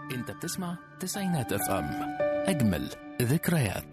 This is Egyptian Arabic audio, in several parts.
انت بتسمع تسعينات اف ام اجمل ذكريات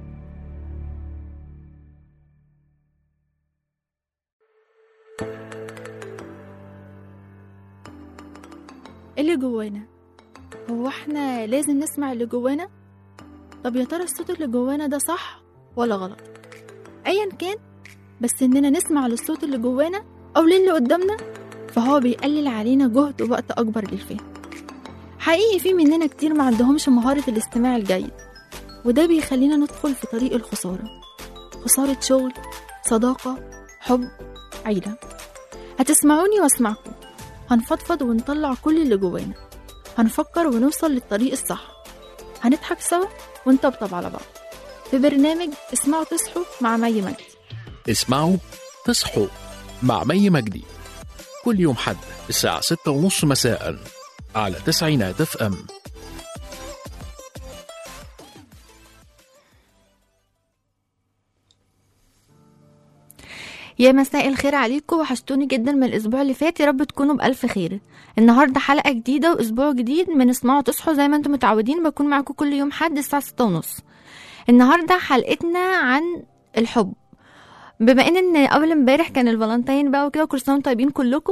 اللي جوانا هو احنا لازم نسمع اللي جوانا طب يا ترى الصوت اللي جوانا ده صح ولا غلط ايا كان بس اننا نسمع للصوت اللي جوانا او للي قدامنا فهو بيقلل علينا جهد ووقت اكبر للفهم حقيقي في مننا كتير ما عندهمش مهارة الاستماع الجيد وده بيخلينا ندخل في طريق الخسارة خسارة شغل صداقة حب عيلة هتسمعوني واسمعكم هنفضفض ونطلع كل اللي جوانا هنفكر ونوصل للطريق الصح هنضحك سوا ونطبطب على بعض في برنامج اسمعوا تصحوا مع مي مجدي اسمعوا تصحوا مع مي مجدي كل يوم حد الساعة ستة ونص مساء على تسعينات اف ام يا مساء الخير عليكم وحشتوني جدا من الاسبوع اللي فات يا رب تكونوا بالف خير النهارده حلقه جديده واسبوع جديد من اسمعوا تصحوا زي ما انتم متعودين بكون معاكم كل يوم حد الساعه ستة ونص النهارده حلقتنا عن الحب بما ان ان اول امبارح كان الفالنتين بقى وكده وكل سنه وانتم طيبين كلكم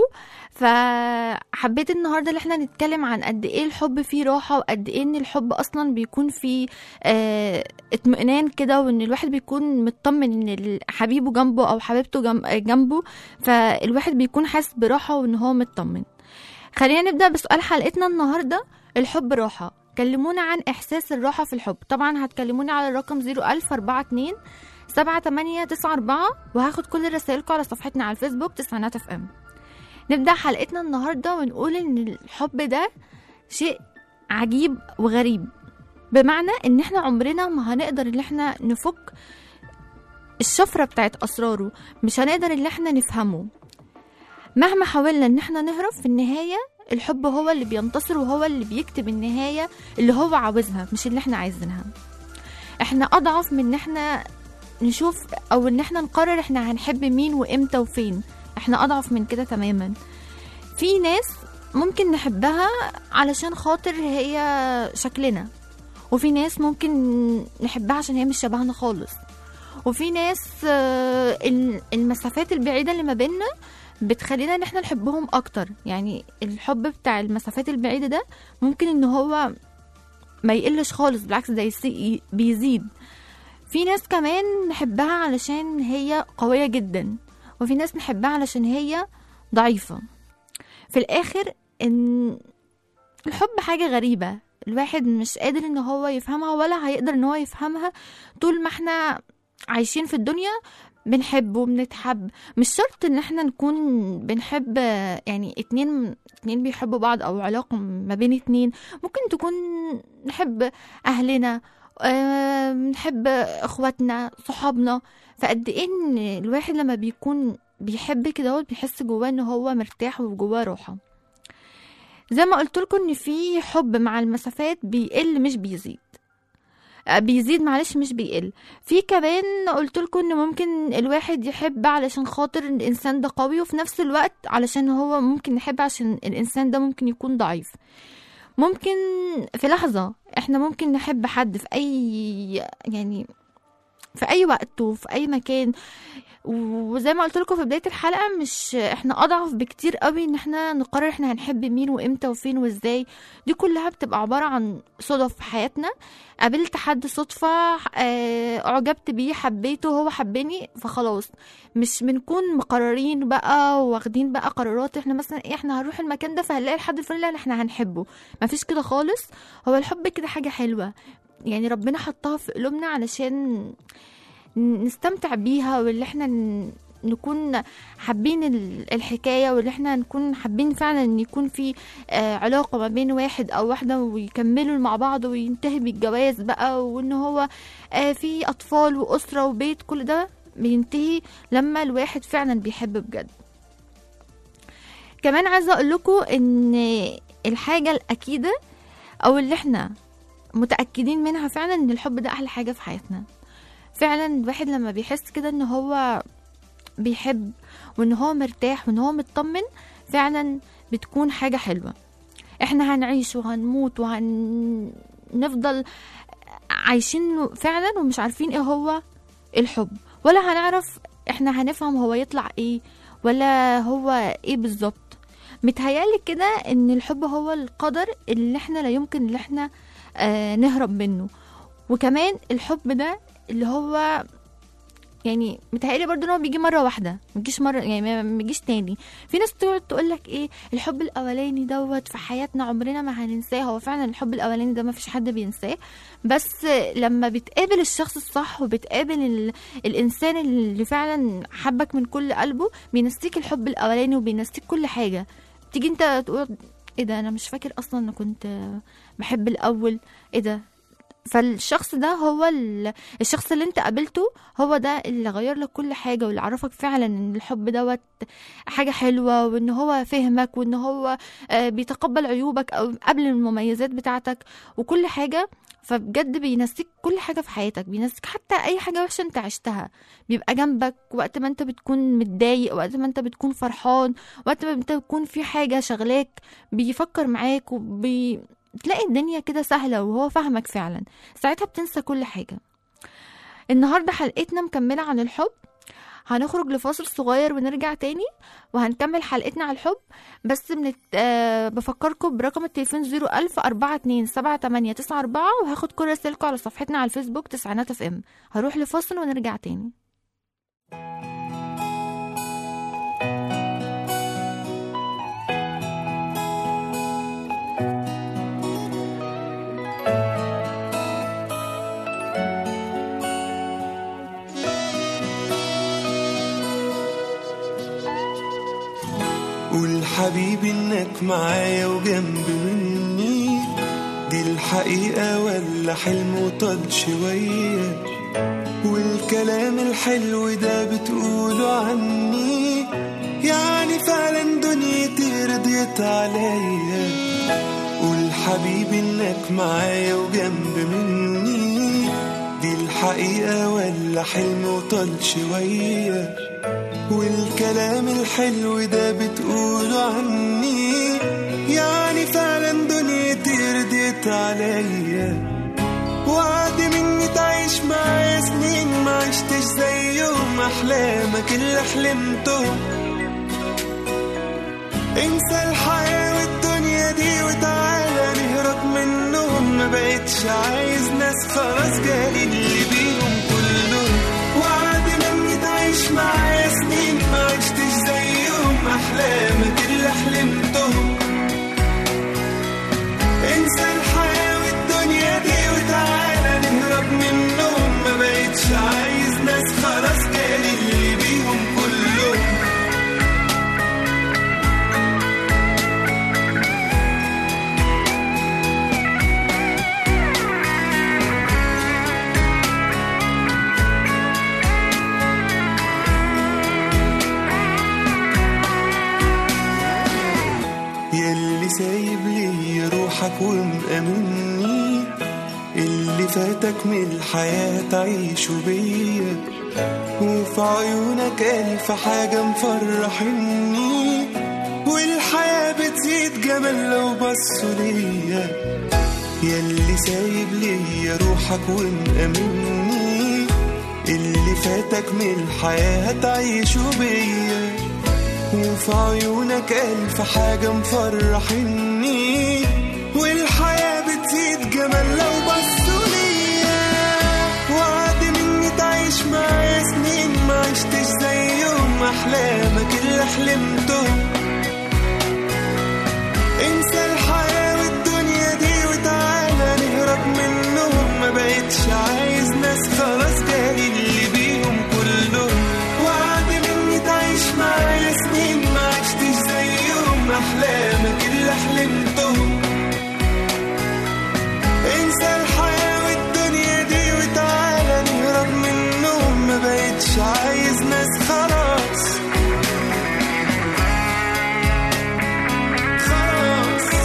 فحبيت النهارده ان احنا نتكلم عن قد ايه الحب فيه راحه وقد ايه ان الحب اصلا بيكون فيه آه اطمئنان كده وان الواحد بيكون مطمن ان ال- حبيبه جنبه او حبيبته جنب- جنبه فالواحد بيكون حاسس براحه وان هو مطمن خلينا نبدا بسؤال حلقتنا النهارده الحب راحه كلمونا عن احساس الراحه في الحب طبعا هتكلموني على الرقم 01042 سبعة تمانية تسعة أربعة وهاخد كل رسائلكم على صفحتنا على الفيسبوك تسعينات اف ام نبدأ حلقتنا النهاردة ونقول إن الحب ده شيء عجيب وغريب بمعنى إن إحنا عمرنا ما هنقدر إن إحنا نفك الشفرة بتاعت أسراره مش هنقدر إن إحنا نفهمه مهما حاولنا إن إحنا نهرب في النهاية الحب هو اللي بينتصر وهو اللي بيكتب النهاية اللي هو عاوزها مش اللي إحنا عايزينها إحنا أضعف من إن إحنا نشوف او ان احنا نقرر احنا هنحب مين وامتى وفين احنا اضعف من كده تماما في ناس ممكن نحبها علشان خاطر هي شكلنا وفي ناس ممكن نحبها عشان هي مش شبهنا خالص وفي ناس آه، ال- المسافات البعيدة اللي ما بيننا بتخلينا ان احنا نحبهم اكتر يعني الحب بتاع المسافات البعيدة ده ممكن ان هو ما يقلش خالص بالعكس ده يسي- بيزيد في ناس كمان نحبها علشان هي قوية جدا وفي ناس نحبها علشان هي ضعيفة في الآخر إن الحب حاجة غريبة الواحد مش قادر ان هو يفهمها ولا هيقدر ان هو يفهمها طول ما احنا عايشين في الدنيا بنحب وبنتحب مش شرط ان احنا نكون بنحب يعني اتنين اتنين بيحبوا بعض او علاقة ما بين اتنين ممكن تكون نحب اهلنا آه، نحب اخواتنا صحابنا فقد ايه ان الواحد لما بيكون بيحب كده هو بيحس جواه ان هو مرتاح وجواه راحه زي ما قلت لكم ان في حب مع المسافات بيقل مش بيزيد آه، بيزيد معلش مش بيقل في كمان قلت لكم ان ممكن الواحد يحب علشان خاطر الانسان ده قوي وفي نفس الوقت علشان هو ممكن نحب عشان الانسان ده ممكن يكون ضعيف ممكن في لحظة احنا ممكن نحب حد في اي يعني في اي وقت وفي اي مكان وزي ما قلت لكم في بداية الحلقة مش احنا اضعف بكتير قوي ان احنا نقرر احنا هنحب مين وامتى وفين وازاي دي كلها بتبقى عبارة عن صدف في حياتنا قابلت حد صدفة اه، اعجبت بيه حبيته هو حبني فخلاص مش بنكون مقررين بقى واخدين بقى قرارات احنا مثلا إيه، احنا هنروح المكان ده فهنلاقي الحد الفلاني اللي احنا هنحبه مفيش كده خالص هو الحب كده حاجة حلوة يعني ربنا حطها في قلوبنا علشان نستمتع بيها واللي احنا ن- نكون حابين ال- الحكاية واللي احنا نكون حابين فعلا ان يكون في آه، علاقة ما بين واحد او واحدة ويكملوا مع بعض وينتهي بالجواز بقى وان هو آه، في اطفال واسرة وبيت كل ده بينتهي لما الواحد فعلا بيحب بجد كمان عايزة اقول لكم ان الحاجة الاكيدة او اللي احنا متأكدين منها فعلا ان الحب ده احلى حاجة في حياتنا فعلا الواحد لما بيحس كده ان هو بيحب وان هو مرتاح وان هو مطمن فعلا بتكون حاجة حلوة احنا هنعيش وهنموت وهنفضل عايشين فعلا ومش عارفين ايه هو الحب ولا هنعرف احنا هنفهم هو يطلع ايه ولا هو ايه بالظبط متهيالي كده ان الحب هو القدر اللي احنا لا يمكن اللي احنا آه نهرب منه وكمان الحب ده اللي هو يعني متهيألي برضه ان هو بيجي مره واحده ما بيجيش مره يعني ما ما بيجيش تاني في ناس تقعد تقول لك ايه الحب الاولاني دوت في حياتنا عمرنا ما هننساه هو فعلا الحب الاولاني ده ما فيش حد بينساه بس لما بتقابل الشخص الصح وبتقابل ال... الانسان اللي فعلا حبك من كل قلبه بينسيك الحب الاولاني وبينسيك كل حاجه تيجي انت تقول ايه ده انا مش فاكر اصلا انا كنت بحب الاول ايه ده فالشخص ده هو ال- الشخص اللي انت قابلته هو ده اللي غير لك كل حاجه واللي عرفك فعلا ان الحب دوت حاجه حلوه وان هو فهمك وان هو آه، بيتقبل عيوبك او قبل المميزات بتاعتك وكل حاجه فبجد بينسيك كل حاجه في حياتك بينسيك حتى اي حاجه وحشه انت عشتها بيبقى جنبك وقت ما انت بتكون متضايق وقت ما انت بتكون فرحان وقت ما انت بتكون في حاجه شغلاك بيفكر معاك وبي تلاقي الدنيا كده سهلة وهو فاهمك فعلا ساعتها بتنسى كل حاجة النهاردة حلقتنا مكملة عن الحب هنخرج لفاصل صغير ونرجع تاني وهنكمل حلقتنا على الحب بس بنت... آه بفكركم برقم التليفون 01000 42 78 94 وهاخد كل رسائلكم على صفحتنا على الفيسبوك تسعينات اف ام هروح لفاصل ونرجع تاني قول حبيبي انك معايا وجنب مني دي الحقيقة ولا حلم وطال شوية والكلام الحلو ده بتقوله عني يعني فعلا دنيتي رضيت عليا قول حبيبي انك معايا وجنب مني دي الحقيقة ولا حلم وطال شوية والكلام الحلو ده بتقوله عني يعني فعلا دنيتي رضيت عليا وعد مني تعيش معايا سنين ما عشتش زيهم احلامك اللي حلمتهم انسى الحياة والدنيا دي وتعالى نهرب منهم ما بقتش عايز ناس خلاص جالي اللي بيهم كلهم وعد مني تعيش معايا سنين ما عشتش زيهم احلامك اللي حلمتهم انسى الحياة والدنيا دي وتعالى نهرب منهم ما بقتش عايز ناس خلاص جالي اللي بيهم كلهم يلي سايب لي روحك ومأمني اللي فاتك من الحياة تعيشه بيا وفي عيونك ألف حاجة مفرحني والحياة بتزيد جمال لو بصوا ليا يلي سايب لي روحك ومأمني اللي فاتك من الحياة تعيشه بيا وفي عيونك ألف حاجة مفرحني والحياة بتزيد جمال لو بصوا ليا وعد مني تعيش معايا سنين ما عشتش زيهم أحلامك اللي حلمتهم انسى الحياة والدنيا دي وتعالى نهرب منهم ما بقتش عايز ناس خلاص جالي اللي بيهم كلهم وعد مني تعيش معايا سنين ما عشتش زيهم احلامك اللي حلمتهم انسى الحياة والدنيا دي وتعالى نهرب منهم ما بقتش عايز ناس خلاص خلاص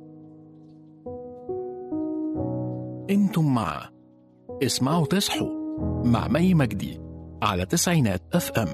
انتم مع اسمعوا تصحوا مع مي مجدي على تسعينات اف ام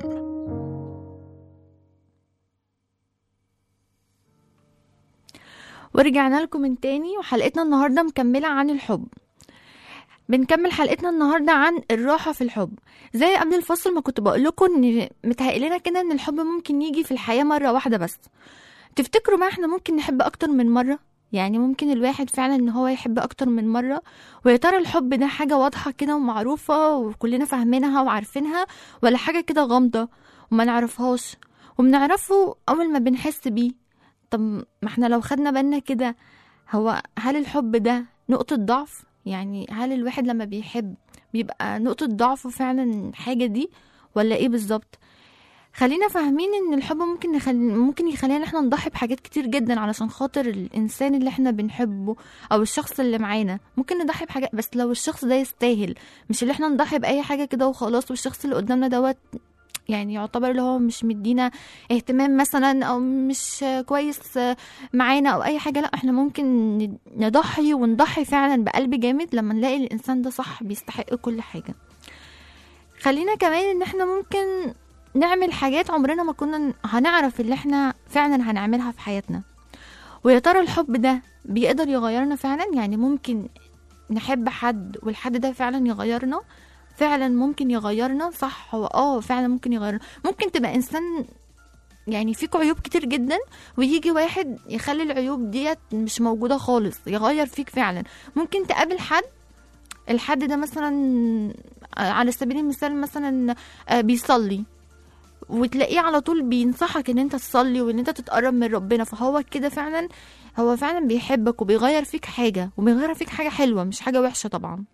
ورجعنا لكم من تاني وحلقتنا النهاردة مكملة عن الحب بنكمل حلقتنا النهاردة عن الراحة في الحب زي قبل الفصل ما كنت بقول لكم ان متهيألنا كده ان الحب ممكن يجي في الحياة مرة واحدة بس تفتكروا ما احنا ممكن نحب اكتر من مرة يعني ممكن الواحد فعلا ان هو يحب اكتر من مرة ويا ترى الحب ده حاجة واضحة كده ومعروفة وكلنا فاهمينها وعارفينها ولا حاجة كده غامضة وما نعرفهاش وبنعرفه اول ما بنحس بيه طب ما احنا لو خدنا بالنا كده هو هل الحب ده نقطة ضعف يعني هل الواحد لما بيحب بيبقى نقطة ضعفه فعلا حاجة دي ولا ايه بالظبط خلينا فاهمين ان الحب ممكن نخل... ممكن يخلينا احنا نضحي بحاجات كتير جدا علشان خاطر الانسان اللي احنا بنحبه او الشخص اللي معانا ممكن نضحي بحاجات بس لو الشخص ده يستاهل مش اللي احنا نضحي باي حاجه كده وخلاص والشخص اللي قدامنا دوت يعني يعتبر اللي هو مش مدينا اهتمام مثلا او مش كويس معانا او اي حاجه لا احنا ممكن نضحي ونضحي فعلا بقلب جامد لما نلاقي الانسان ده صح بيستحق كل حاجه خلينا كمان ان احنا ممكن نعمل حاجات عمرنا ما كنا هنعرف اللي احنا فعلا هنعملها في حياتنا ويا ترى الحب ده بيقدر يغيرنا فعلا يعني ممكن نحب حد والحد ده فعلا يغيرنا فعلا ممكن يغيرنا صح هو اه فعلا ممكن يغيرنا ممكن تبقى انسان يعني فيك عيوب كتير جدا ويجي واحد يخلي العيوب ديت مش موجودة خالص يغير فيك فعلا ممكن تقابل حد الحد ده مثلا على سبيل المثال مثلا بيصلي وتلاقيه على طول بينصحك ان انت تصلي وان انت تتقرب من ربنا فهو كده فعلا هو فعلا بيحبك وبيغير فيك حاجة وبيغير فيك حاجة حلوة مش حاجة وحشة طبعا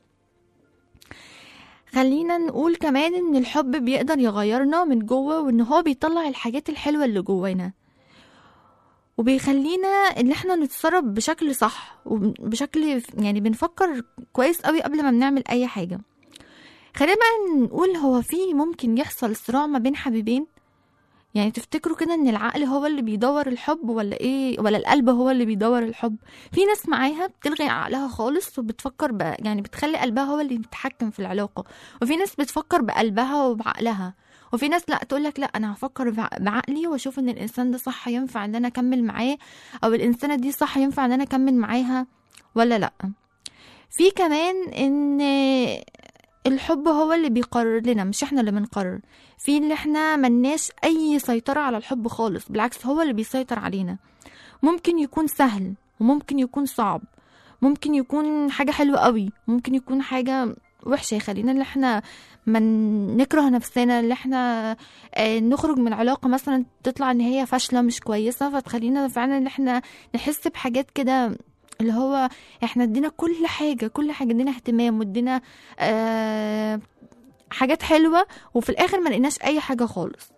خلينا نقول كمان ان الحب بيقدر يغيرنا من جوه وان هو بيطلع الحاجات الحلوة اللي جوانا وبيخلينا ان احنا نتصرف بشكل صح وبشكل يعني بنفكر كويس قوي قبل ما بنعمل اي حاجة خلينا بقى نقول هو في ممكن يحصل صراع ما بين حبيبين يعني تفتكروا كده ان العقل هو اللي بيدور الحب ولا ايه ولا القلب هو اللي بيدور الحب في ناس معاها بتلغي عقلها خالص وبتفكر ب... يعني بتخلي قلبها هو اللي بيتحكم في العلاقه وفي ناس بتفكر بقلبها وبعقلها وفي ناس لا تقول لك لا انا هفكر بعقلي واشوف ان الانسان ده صح ينفع ان انا اكمل معاه او الانسانه دي صح ينفع ان انا اكمل معاها ولا لا في كمان ان الحب هو اللي بيقرر لنا مش احنا اللي بنقرر في اللي احنا ملناش اي سيطرة على الحب خالص بالعكس هو اللي بيسيطر علينا ممكن يكون سهل وممكن يكون صعب ممكن يكون حاجة حلوة قوي ممكن يكون حاجة وحشة يخلينا اللي احنا من نكره نفسنا اللي احنا اه نخرج من علاقة مثلا تطلع ان هي فاشلة مش كويسة فتخلينا فعلا ان احنا نحس بحاجات كده اللي هو احنا ادينا كل حاجه كل حاجه ادينا اهتمام وادينا آه حاجات حلوه وفي الاخر ما لقيناش اي حاجه خالص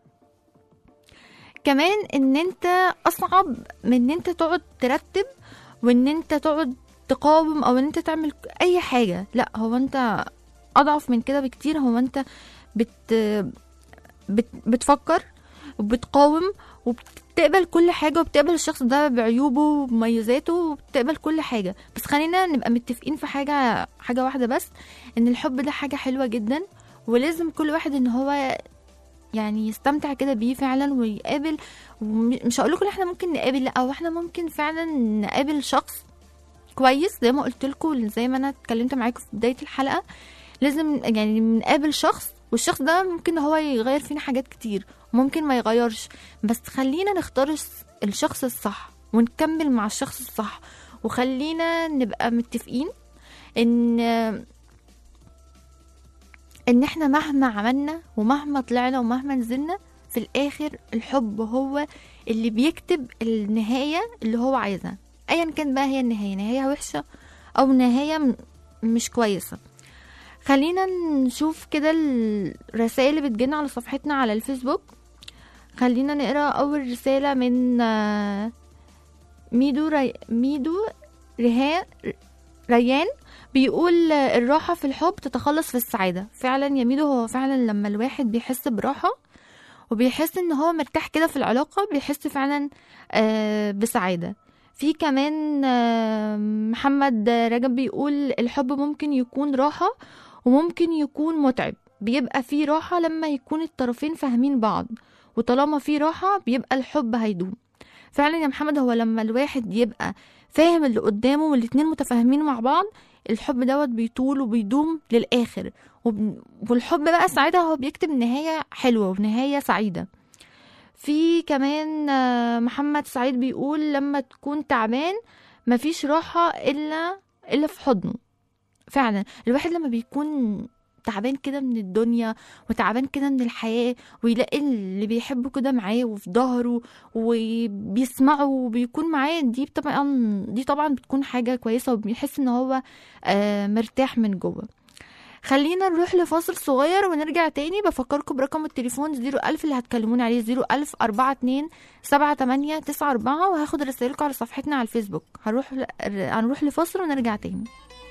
كمان ان انت اصعب من ان انت تقعد ترتب وان انت تقعد تقاوم او ان انت تعمل اي حاجه لا هو انت اضعف من كده بكتير هو انت بت, بت بتفكر وبتقاوم وبتقبل كل حاجه وبتقبل الشخص ده بعيوبه ومميزاته وبتقبل كل حاجه بس خلينا نبقى متفقين في حاجه حاجه واحده بس ان الحب ده حاجه حلوه جدا ولازم كل واحد ان هو يعني يستمتع كده بيه فعلا ويقابل مش هقول لكم احنا ممكن نقابل لا او احنا ممكن فعلا نقابل شخص كويس زي ما قلت لكم زي ما انا اتكلمت معاكم في بدايه الحلقه لازم يعني نقابل شخص والشخص ده ممكن هو يغير فينا حاجات كتير ممكن ما يغيرش بس خلينا نختار الشخص الصح ونكمل مع الشخص الصح وخلينا نبقى متفقين ان ان احنا مهما عملنا ومهما طلعنا ومهما نزلنا في الاخر الحب هو اللي بيكتب النهاية اللي هو عايزها ايا كان بقى هي النهاية نهاية وحشة او نهاية مش كويسة خلينا نشوف كده الرسائل اللي بتجينا على صفحتنا على الفيسبوك خلينا نقرا اول رساله من ميدو ري... ميدو ريهان ريان بيقول الراحة في الحب تتخلص في السعادة فعلا يا ميدو هو فعلا لما الواحد بيحس براحة وبيحس ان هو مرتاح كده في العلاقة بيحس فعلا بسعادة في كمان محمد رجب بيقول الحب ممكن يكون راحة وممكن يكون متعب بيبقى فيه راحة لما يكون الطرفين فاهمين بعض وطالما فيه راحة بيبقى الحب هيدوم فعلا يا محمد هو لما الواحد يبقى فاهم اللي قدامه والاتنين متفاهمين مع بعض الحب دوت بيطول وبيدوم للآخر وب- والحب بقى ساعتها هو بيكتب نهاية حلوة ونهاية سعيدة في كمان آه، محمد سعيد بيقول لما تكون تعبان مفيش راحة إلا إلا في حضنه فعلا الواحد لما بيكون تعبان كده من الدنيا وتعبان كده من الحياة ويلاقي اللي بيحبه كده معاه وفي ظهره وبيسمعه وبيكون معاه دي طبعا دي طبعا بتكون حاجة كويسة وبيحس ان هو آه، مرتاح من جوه خلينا نروح لفاصل صغير ونرجع تاني بفكركم برقم التليفون 01000 اللي هتكلموني عليه 01000 42 78 94 وهاخد رسائلكم على صفحتنا على الفيسبوك هنروح ل... هنروح لفاصل ونرجع تاني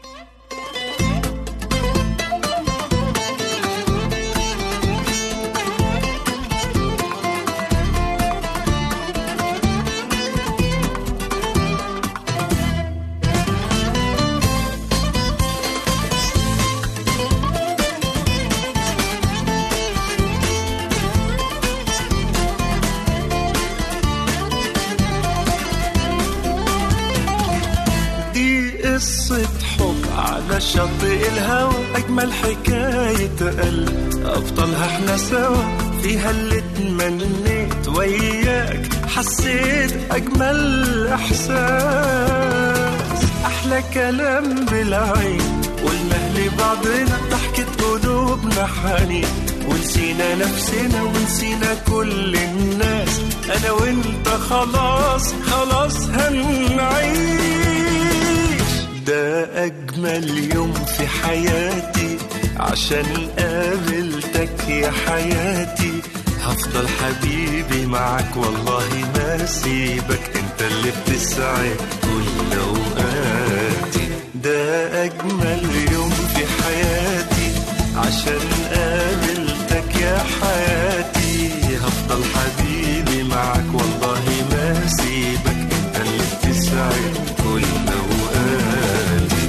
دي قصة حب على شاطئ الهوى أجمل حكاية قلب أبطالها احنا سوا فيها اللي اتمنيت وياك حسيت أجمل إحساس أحلى كلام بالعين قلنا لبعضنا ضحكة قلوبنا حنين ونسينا نفسنا ونسينا كل الناس أنا وأنت خلاص خلاص هنعيش ده أجمل يوم في حياتي عشان قابلتك يا حياتي هفضل حبيبي معاك والله ما سيبك انت اللي بتسعد كل اوقاتي ده اجمل يوم في حياتي عشان قابلتك يا حياتي هفضل حبيبي معاك والله ما سيبك انت اللي بتسعد كل اوقاتي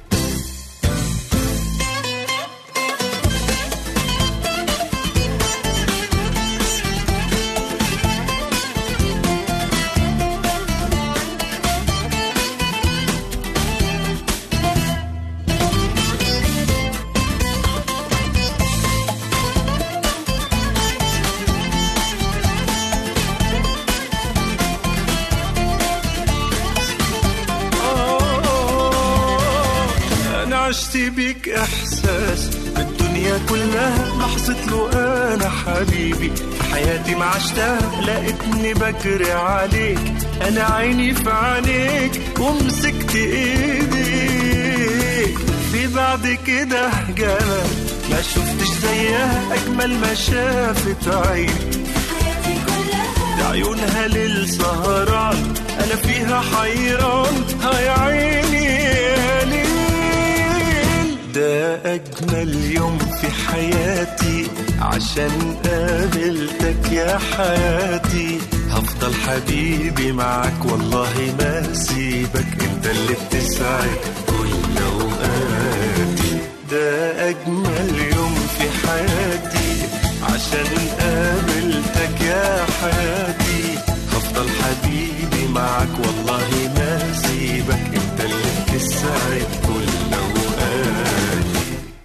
أنا عشت بيك إحساس بالدنيا كلها لحظة له أنا حبيبي في حياتي ما عشتها لقيتني بجري عليك أنا عيني في عينيك ومسكت إيديك في بعد كده جمال ما شفتش زيها أجمل ما شافت عيني دي عيونها للسهران انا فيها حيران هاي عيني يا ليل ده اجمل يوم في حياتي عشان قابلتك يا حياتي هفضل حبيبي معاك والله ما سيبك انت اللي بتسعد كل اوقاتي ده اجمل يوم في حياتي عشان قابلتك يا حياتي هفضل حبيبي معاك والله ما سيبك انت اللي بتسعد كل اوقاتي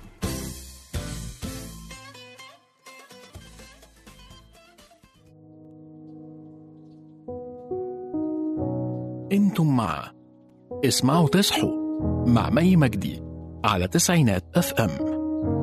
انتم مع اسمعوا تصحوا مع مي مجدي على تسعينات اف ام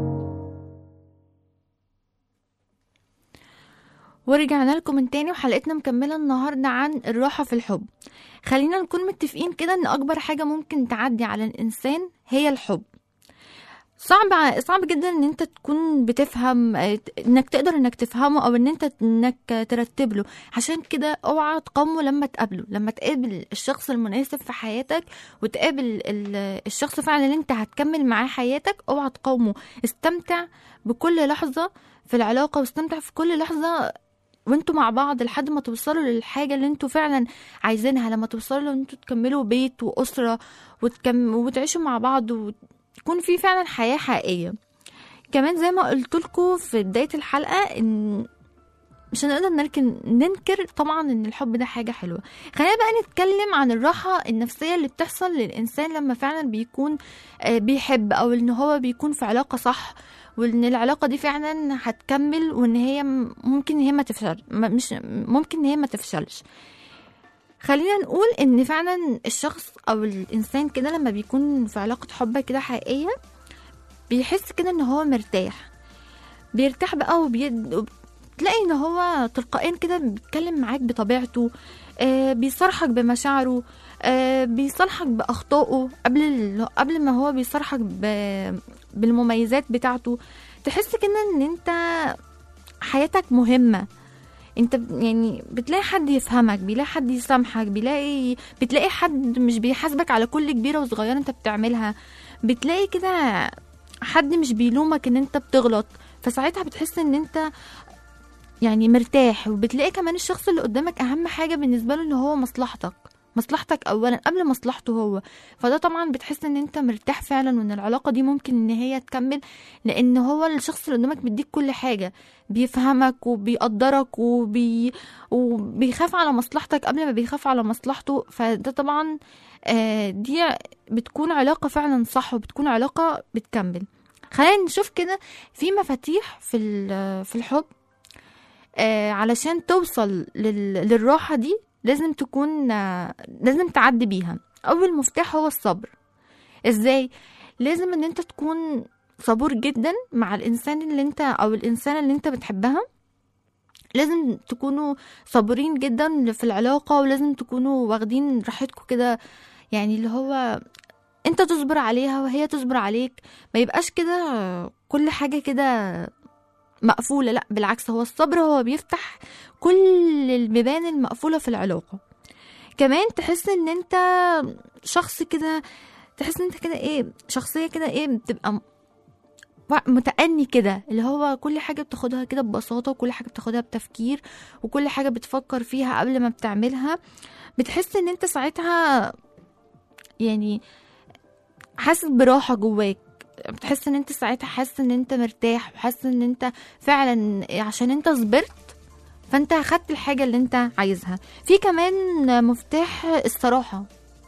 ورجعنا لكم من تاني وحلقتنا مكملة النهاردة عن الراحة في الحب خلينا نكون متفقين كده ان اكبر حاجة ممكن تعدي على الانسان هي الحب صعب ع- صعب جدا ان انت تكون بتفهم آه، انك تقدر انك تفهمه او ان انت انك ترتب له عشان كده اوعى تقاومه لما تقابله لما تقابل الشخص المناسب في حياتك وتقابل ال- الشخص فعلا اللي انت هتكمل معاه حياتك اوعى تقاومه استمتع بكل لحظة في العلاقة واستمتع في كل لحظة وانتوا مع بعض لحد ما توصلوا للحاجة اللي انتوا فعلا عايزينها لما توصلوا ان انتوا تكملوا بيت وأسرة وتكم... وتعيشوا مع بعض وتكون في فعلا حياة حقيقية كمان زي ما قلت لكم في بدايه الحلقه ان مش هنقدر نركن ننكر طبعا ان الحب ده حاجه حلوه خلينا بقى نتكلم عن الراحه النفسيه اللي بتحصل للانسان لما فعلا بيكون آه، بيحب او ان هو بيكون في علاقه صح وان العلاقه دي فعلا هتكمل وان هي م- ممكن هي ما تفشل ما- مش ممكن ان هي ما تفشلش خلينا نقول ان فعلا الشخص او الانسان كده لما بيكون في علاقه حب كده حقيقيه بيحس كده ان هو مرتاح بيرتاح بقى وبيد... تلاقي ان هو تلقائيا كده بيتكلم معاك بطبيعته آه بيصارحك بمشاعره آه بيصالحك باخطائه قبل ال... قبل ما هو بيصارحك ب... بالمميزات بتاعته تحس كده ان انت حياتك مهمه انت ب- يعني بتلاقي حد يفهمك بيلاقي حد يسامحك بيلاقي بتلاقي حد مش بيحاسبك على كل كبيره وصغيره انت بتعملها بتلاقي كده حد مش بيلومك ان انت بتغلط فساعتها بتحس ان انت يعني مرتاح وبتلاقي كمان الشخص اللي قدامك اهم حاجه بالنسبه له ان هو مصلحتك مصلحتك اولا قبل مصلحته هو فده طبعا بتحس ان انت مرتاح فعلا وان العلاقه دي ممكن ان هي تكمل لان هو الشخص اللي قدامك بيديك كل حاجه بيفهمك وبيقدرك وبي... وبيخاف على مصلحتك قبل ما بيخاف على مصلحته فده طبعا آه، دي بتكون علاقه فعلا صح وبتكون علاقه بتكمل خلينا نشوف كده في مفاتيح في ال- في الحب آه، علشان توصل لل- للراحة دي لازم تكون آه، لازم تعدي بيها أول مفتاح هو الصبر ازاي لازم ان انت تكون صبور جدا مع الانسان اللي انت او الانسانة اللي انت بتحبها لازم تكونوا صابرين جدا في العلاقة ولازم تكونوا واخدين راحتكم كده يعني اللي هو انت تصبر عليها وهي تصبر عليك ما يبقاش كده كل حاجة كده مقفولة لا بالعكس هو الصبر هو بيفتح كل البيبان المقفولة في العلاقة كمان تحس ان انت شخص كده تحس ان انت كده ايه شخصية كده ايه بتبقى م- متأني كده اللي هو كل حاجة بتاخدها كده ببساطة وكل حاجة بتاخدها بتفكير وكل حاجة بتفكر فيها قبل ما بتعملها بتحس ان انت ساعتها يعني حاسس براحة جواك بتحس ان انت ساعتها حاسس ان انت مرتاح وحاسس ان انت فعلا عشان انت صبرت فانت اخدت الحاجة اللي انت عايزها في كمان مفتاح الصراحة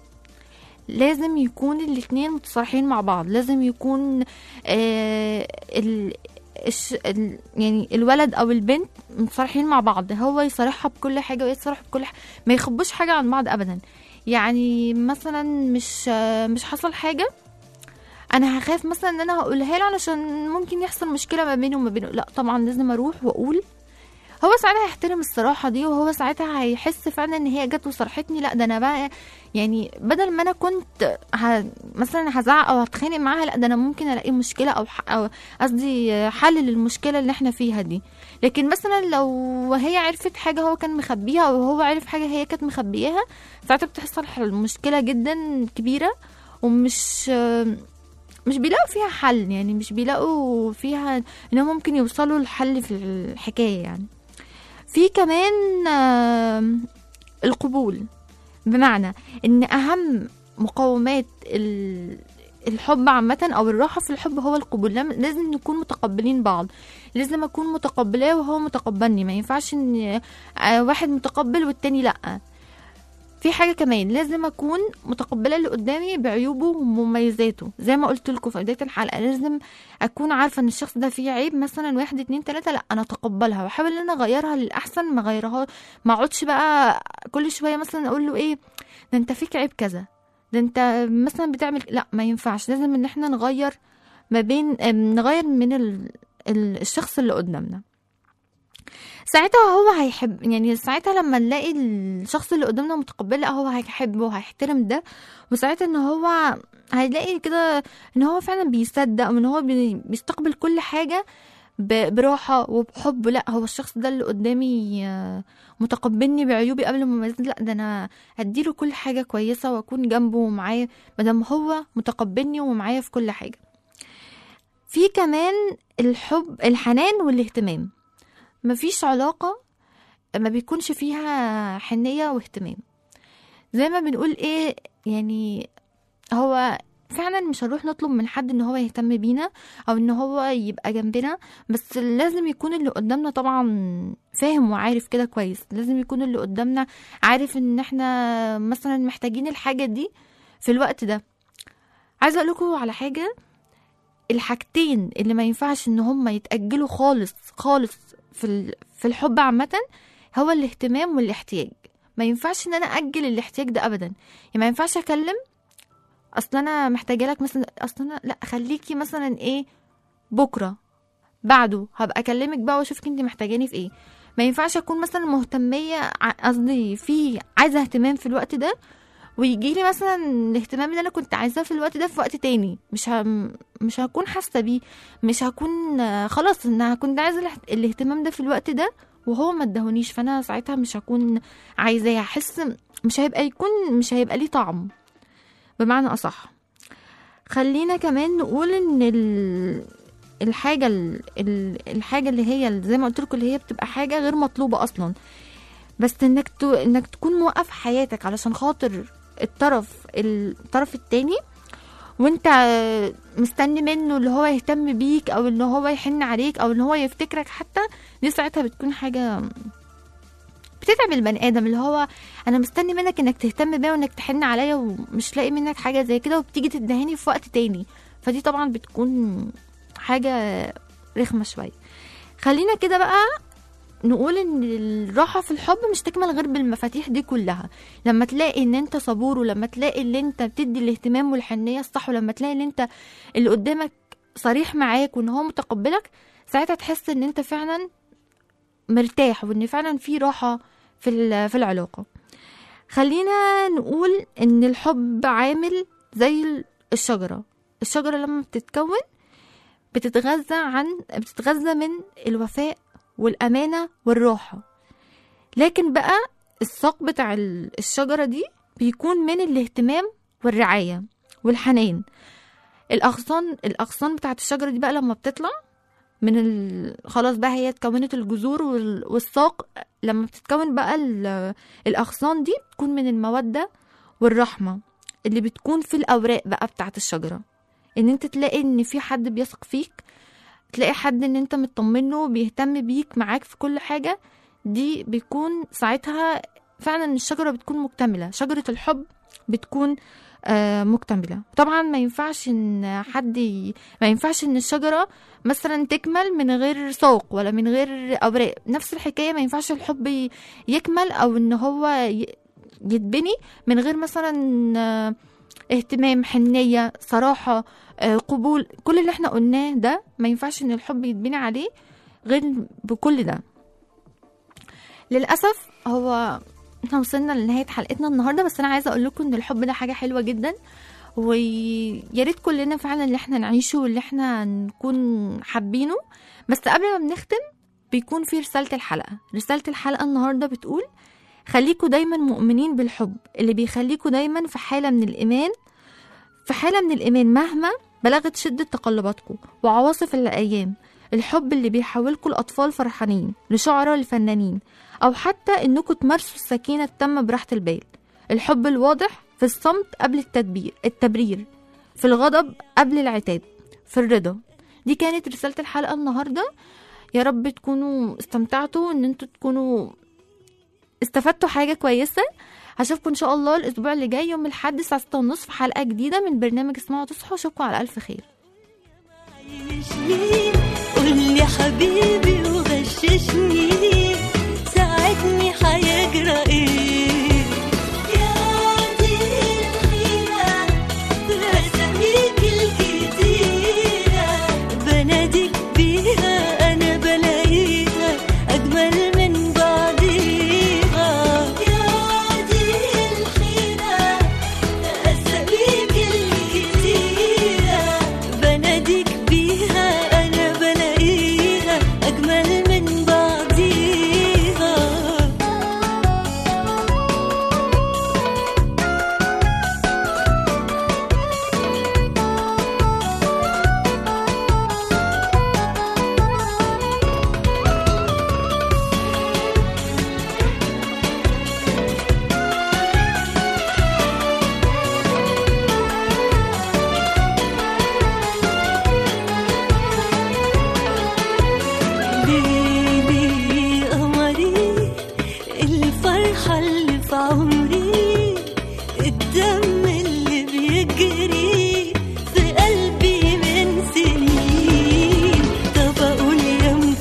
لازم يكون الاتنين متصالحين مع بعض لازم يكون آه ال الش ال يعني الولد او البنت متصالحين مع بعض هو يصارحها بكل حاجه وهي تصارحه بكل حاجه ما يخبوش حاجه عن بعض ابدا يعني مثلا مش آه مش حصل حاجه انا هخاف مثلا ان انا هقولها له علشان ممكن يحصل مشكله ما بيني وما بينه لا طبعا لازم اروح واقول هو ساعتها هيحترم الصراحة دي وهو ساعتها هيحس فعلا ان هي جت وصرحتني لا ده انا بقى يعني بدل ما انا كنت ه... مثلا هزعق او هتخانق معاها لا ده انا ممكن الاقي مشكلة او ح... او قصدي حل للمشكلة اللي احنا فيها دي لكن مثلا لو هي عرفت حاجة هو كان مخبيها او هو عرف حاجة هي كانت مخبياها ساعتها بتحصل مشكلة جدا كبيرة ومش مش بيلاقوا فيها حل يعني مش بيلاقوا فيها انهم ممكن يوصلوا لحل في الحكاية يعني في كمان آم، القبول بمعنى ان اهم مقومات ال- الحب عامة أو الراحة في الحب هو القبول لم- لازم نكون متقبلين بعض لازم أكون متقبلاه وهو متقبلني ما ينفعش إن آه، واحد متقبل والتاني لأ في حاجة كمان لازم أكون متقبلة اللي قدامي بعيوبه ومميزاته زي ما قلت لكم في بداية الحلقة لازم أكون عارفة إن الشخص ده فيه عيب مثلا واحد اتنين تلاتة لأ أنا أتقبلها وأحاول إن أنا أغيرها للأحسن ما غيرها ما أقعدش بقى كل شوية مثلا أقول له إيه ده أنت فيك عيب كذا ده أنت مثلا بتعمل لأ ما ينفعش لازم إن إحنا نغير ما بين أم، نغير من ال... ال- الشخص اللي قدامنا ساعتها هو هيحب يعني ساعتها لما نلاقي الشخص اللي قدامنا متقبل لا هو هيحب وهيحترم ده وساعتها ان هو هيلاقي كده ان هو فعلا بيصدق وان هو بي- بيستقبل كل حاجة ب- براحة وبحب لا هو الشخص ده اللي قدامي آه، متقبلني بعيوبي قبل ما يميزني لا ده انا هديله كل حاجة كويسة واكون جنبه ومعاه مادام هو متقبلني ومعايا في كل حاجة في كمان الحب الحنان والاهتمام مفيش علاقة ما بيكونش فيها حنية واهتمام زي ما بنقول ايه يعني هو فعلا مش هنروح نطلب من حد ان هو يهتم بينا او ان هو يبقى جنبنا بس لازم يكون اللي قدامنا طبعا فاهم وعارف كده كويس لازم يكون اللي قدامنا عارف ان احنا مثلا محتاجين الحاجة دي في الوقت ده عايزة اقول لكم على حاجة الحاجتين اللي ما ينفعش ان هم يتأجلوا خالص خالص في ال- في الحب عامة هو الاهتمام والاحتياج ما ينفعش ان انا اجل الاحتياج ده ابدا يعني ما ينفعش اكلم اصل انا محتاجه لك مثلا اصل انا لا خليكي مثلا ايه بكره بعده هبقى اكلمك بقى واشوفك انت محتاجاني في ايه ما ينفعش اكون مثلا مهتميه ع- قصدي في عايزه اهتمام في الوقت ده ويجي لي مثلا الاهتمام اللي انا كنت عايزاه في الوقت ده في وقت تاني مش ه... مش هكون حاسه بيه مش هكون آه، خلاص ان كنت عايزه الاهت- الاهتمام ده في الوقت ده وهو ما ادهونيش فانا ساعتها مش هكون عايزاه هحس مش هيبقى يكون مش هيبقى ليه طعم بمعنى اصح خلينا كمان نقول ان ال... الحاجة ال... ال- الحاجة اللي هي ال- زي ما قلت لكم اللي هي بتبقى حاجة غير مطلوبة أصلا بس إنك ت... إنك تكون موقف حياتك علشان خاطر الطرف الطرف التاني وانت مستني منه اللي هو يهتم بيك او ان هو يحن عليك او ان هو يفتكرك حتى دي ساعتها بتكون حاجة بتتعب البني ادم اللي هو انا مستني منك انك تهتم بيا وانك تحن عليا ومش لاقي منك حاجه زي كده وبتيجي تدهني في وقت تاني فدي طبعا بتكون حاجه رخمه شويه خلينا كده بقى نقول ان الراحه في الحب مش تكمل غير بالمفاتيح دي كلها لما تلاقي ان انت صبور ولما تلاقي ان انت بتدي الاهتمام والحنيه الصح ولما تلاقي ان انت اللي قدامك صريح معاك وان هو متقبلك ساعتها تحس ان انت فعلا مرتاح وان فعلا في راحه في ال- في العلاقه خلينا نقول ان الحب عامل زي ال- الشجره الشجره لما بتتكون بتتغذى عن بتتغذى من الوفاء والامانه والراحه لكن بقى الساق بتاع ال- الشجره دي بيكون من الاهتمام والرعايه والحنان الاغصان الاغصان بتاعت الشجره دي بقى لما بتطلع من ال... خلاص بقى هي اتكونت الجذور وال... والساق لما بتتكون بقى ال... الاغصان دي بتكون من الموده والرحمه اللي بتكون في الاوراق بقى بتاعت الشجره ان انت تلاقي ان في حد بيثق فيك تلاقي حد ان انت مطمن له بيهتم بيك معاك في كل حاجه دي بيكون ساعتها فعلا الشجره بتكون مكتمله شجره الحب بتكون آه مكتمله طبعا ما ينفعش ان حد ي... ما ينفعش ان الشجره مثلا تكمل من غير ساق ولا من غير اوراق نفس الحكايه ما ينفعش الحب ي- يكمل او ان هو ي- يتبني من غير مثلا آه، اهتمام حنيه صراحه آه، قبول كل اللي احنا قلناه ده ما ينفعش ان الحب يتبني عليه غير بكل ده للاسف هو احنا وصلنا لنهايه حلقتنا النهارده بس انا عايزه اقول لكم ان الحب ده حاجه حلوه جدا ويا ريت كلنا فعلا اللي احنا نعيشه واللي احنا نكون حابينه بس قبل ما بنختم بيكون في رسالة الحلقة رسالة الحلقة النهاردة بتقول خليكوا دايما مؤمنين بالحب اللي بيخليكوا دايما في حالة من الإيمان في حالة من الإيمان مهما بلغت شدة تقلباتكم وعواصف الأيام الحب اللي بيحولكوا لأطفال فرحانين لشعراء لفنانين أو حتى إنكم تمارسوا السكينة التامة براحة البال الحب الواضح في الصمت قبل التدبير التبرير في الغضب قبل العتاب في الرضا دي كانت رسالة الحلقة النهاردة يا رب تكونوا استمتعتوا ان انتوا تكونوا استفدتوا حاجة كويسة هشوفكم ان شاء الله الاسبوع اللي جاي يوم الاحد الساعة 6 ونص في حلقة جديدة من برنامج اسمعوا تصحوا اشوفكم على الف خير عيشني قول لي حبيبي وغششني ساعدني حيجرى ايه يا دي الحيرة بأساميك الكتيرة بناديك بيها أنا بلاقيها أجمل من بعضيها يا دي الحيرة أساميك الكتيرة بناديك بيها أنا بلاقيها أجمل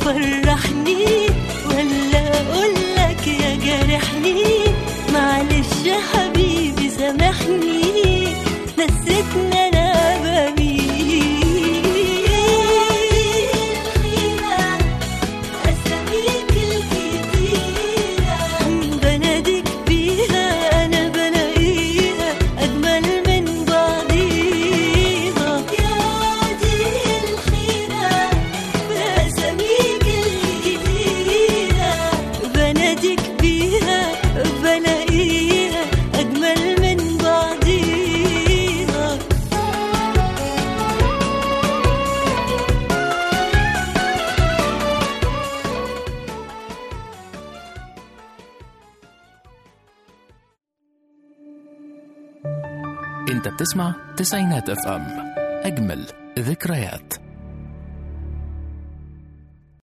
فرحني ولا اقولك يا جارحني معلش يا حبيبي سامحني نسيتني انا بمين أساميك الكتيرة بناديك بيها أنا بلاقيها أجمل من بعضيها يا دي الخيرة بأساميك الكتيرة بناديك بيها بلاقيها أجمل من بعضيها انت بتسمع تسعينات اف ام اجمل ذكريات